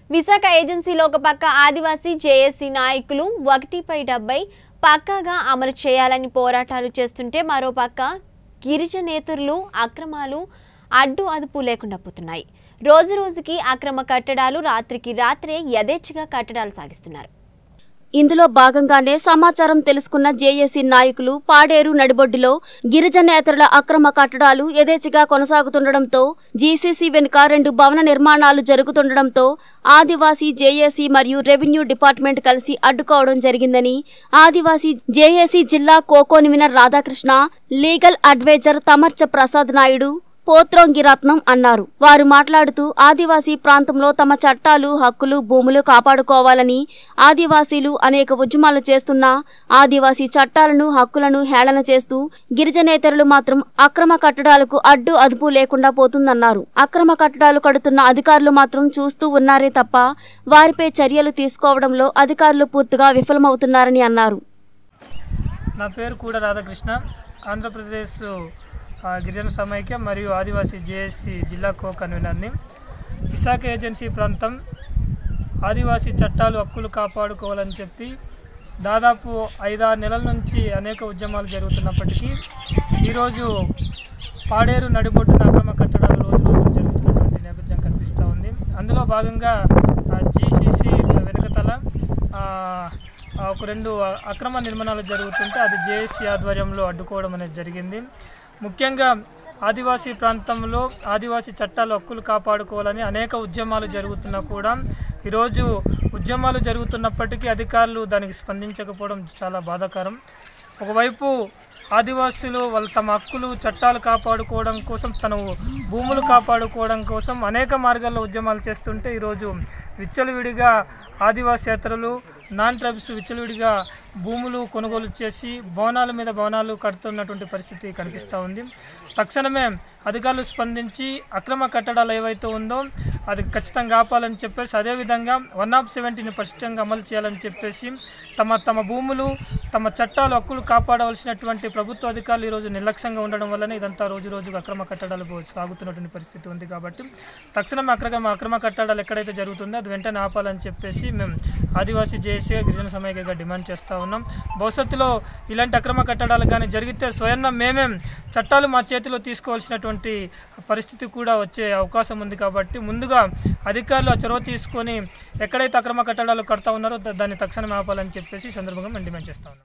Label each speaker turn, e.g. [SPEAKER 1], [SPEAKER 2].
[SPEAKER 1] విశాఖ ఏజెన్సీలో ఒక పక్క ఆదివాసీ జేఏసీ నాయకులు ఒకటిపై డెబ్బై పక్కాగా అమలు చేయాలని పోరాటాలు చేస్తుంటే మరో పక్క గిరిజనేతరులు అక్రమాలు అడ్డు అదుపు లేకుండా పోతున్నాయి రోజు రోజుకి అక్రమ కట్టడాలు రాత్రికి రాత్రే యథేచ్ఛగా కట్టడాలు సాగిస్తున్నారు
[SPEAKER 2] ఇందులో భాగంగానే సమాచారం తెలుసుకున్న జేఏసీ నాయకులు పాడేరు నడిబొడ్డులో గిరిజనేతరుల అక్రమ కట్టడాలు యథేచ్ఛగా కొనసాగుతుండటంతో జీసీసీ వెనుక రెండు భవన నిర్మాణాలు జరుగుతుండటంతో ఆదివాసీ జేఏసీ మరియు రెవెన్యూ డిపార్ట్మెంట్ కలిసి అడ్డుకోవడం జరిగిందని ఆదివాసీ జేఏసీ జిల్లా కోకోనిమినర్ రాధాకృష్ణ లీగల్ అడ్వైజర్ తమర్చ ప్రసాద్ నాయుడు పోత్రోంగిరత్నం అన్నారు వారు మాట్లాడుతూ ఆదివాసీ ప్రాంతంలో తమ చట్టాలు హక్కులు భూములు కాపాడుకోవాలని ఆదివాసీలు అనేక ఉద్యమాలు చేస్తున్నా ఆదివాసీ చట్టాలను హక్కులను హేళన చేస్తూ గిరిజనేతరులు మాత్రం అక్రమ కట్టడాలకు అడ్డు అదుపు లేకుండా పోతుందన్నారు అక్రమ కట్టడాలు కడుతున్న అధికారులు మాత్రం చూస్తూ ఉన్నారే తప్ప వారిపై చర్యలు తీసుకోవడంలో అధికారులు పూర్తిగా విఫలమవుతున్నారని అన్నారు
[SPEAKER 3] నా పేరు కూడా రాధాకృష్ణ ఆంధ్రప్రదేశ్ ఆ, గిరిజన సమైక్య మరియు ఆదివాసీ జేఏసీ జిల్లా కో కన్వీనర్ని విశాఖ ఏజెన్సీ ప్రాంతం ఆదివాసీ చట్టాలు హక్కులు కాపాడుకోవాలని చెప్పి దాదాపు ఐదారు నెలల నుంచి అనేక ఉద్యమాలు జరుగుతున్నప్పటికీ ఈరోజు పాడేరు నడిబొడ్డున అక్రమ కట్టడాలు రోజు రోజు జరుగుతున్నటువంటి నేపథ్యం కనిపిస్తూ ఉంది అందులో భాగంగా జీసీసీ వెనుకతల ఆ, ఆ, ఒక రెండు అక్రమ నిర్మాణాలు జరుగుతుంటే అది జేఏసీ ఆధ్వర్యంలో అడ్డుకోవడం అనేది జరిగింది ముఖ్యంగా ఆదివాసీ ప్రాంతంలో ఆదివాసీ చట్టాలు హక్కులు కాపాడుకోవాలని అనేక ఉద్యమాలు జరుగుతున్నా కూడా ఈరోజు ఉద్యమాలు జరుగుతున్నప్పటికీ అధికారులు దానికి స్పందించకపోవడం చాలా బాధాకరం ఒకవైపు ఆదివాసులు వాళ్ళ తమ హక్కులు చట్టాలు కాపాడుకోవడం కోసం తన భూములు కాపాడుకోవడం కోసం అనేక మార్గాల్లో ఉద్యమాలు చేస్తుంటే ఈరోజు విచ్చలవిడిగా ఆదివాసేతరులు నాన్ ట్రైబ్స్ విచ్చలవిడిగా భూములు కొనుగోలు చేసి భవనాల మీద భవనాలు కడుతున్నటువంటి పరిస్థితి కనిపిస్తూ ఉంది తక్షణమే అధికారులు స్పందించి అక్రమ కట్టడాలు ఏవైతే ఉందో అది ఖచ్చితంగా ఆపాలని చెప్పేసి అదేవిధంగా వన్ ఆఫ్ సెవెంటీని పరిష్టంగా అమలు చేయాలని చెప్పేసి తమ తమ భూములు తమ చట్టాలు హక్కులు కాపాడవలసినటువంటి ప్రభుత్వ అధికారులు ఈరోజు నిర్లక్ష్యంగా ఉండడం వల్లనే ఇదంతా రోజు రోజుకు అక్రమ కట్టడాలు పో- సాగుతున్నటువంటి పరిస్థితి ఉంది కాబట్టి తక్షణమే అక్రమ అక్రమ కట్టడాలు ఎక్కడైతే జరుగుతుందో అది వెంటనే ఆపాలని చెప్పేసి మేము ఆదివాసీ జేఏసీగా గిరిజన సమైక్యగా డిమాండ్ చేస్తూ ఉన్నాం భవిష్యత్తులో ఇలాంటి అక్రమ కట్టడాలు కానీ జరిగితే స్వయం మేమే చట్టాలు మా చేతిలో తీసుకోవాల్సినటువంటి పరిస్థితి కూడా వచ్చే అవకాశం ఉంది కాబట్టి ముందుగా అధికారులు ఆ చొరవ తీసుకొని ఎక్కడైతే అక్రమ కట్టడాలు కడతా ఉన్నారో దా- దాన్ని తక్షణమే ఆపాలని చెప్పేసి ఈ సందర్భంగా మేము డిమాండ్ చేస్తా ఉన్నాం